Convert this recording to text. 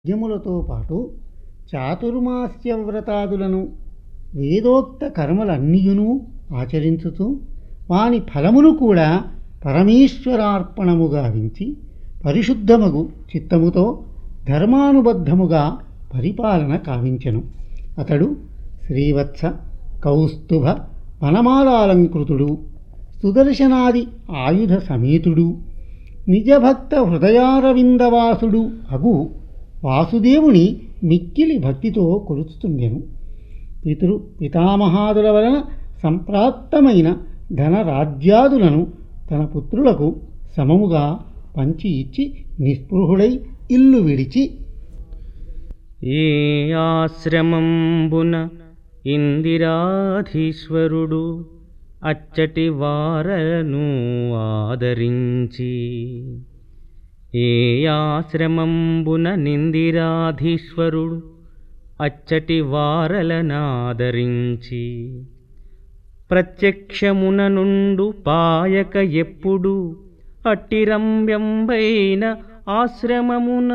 యజ్ఞములతో పాటు చాతుర్మాస్య వ్రతాదులను వేదోక్త కర్మలన్నీయును ఆచరించుతూ వాని ఫలమును కూడా పరమేశ్వరార్పణముగా వించి పరిశుద్ధమగు చిత్తముతో ధర్మానుబద్ధముగా పరిపాలన కావించెను అతడు శ్రీవత్స కౌస్తుభ వనమాలాలంకృతుడు సుదర్శనాది ఆయుధ సమేతుడు నిజభక్త హృదయారవిందవాసుడు అగు వాసుదేవుని మిక్కిలి భక్తితో కొలుస్తుండెను పితృ పితామహాదుల వలన సంప్రాప్తమైన ధనరాజ్యాదులను తన పుత్రులకు సమముగా పంచి ఇచ్చి నిస్పృహుడై ఇల్లు విడిచి ఏ ఆశ్రమంబున ఇందిరాధీశ్వరుడు అచ్చటి వారను ఆదరించి ఏ ఆశ్రమంబున నిందిరాధీశ్వరుడు అచ్చటి వారలనాదరించి ప్రత్యక్షమున నుండు పాయక ఎప్పుడు అట్టిరంబ్యంబైన ఆశ్రమమున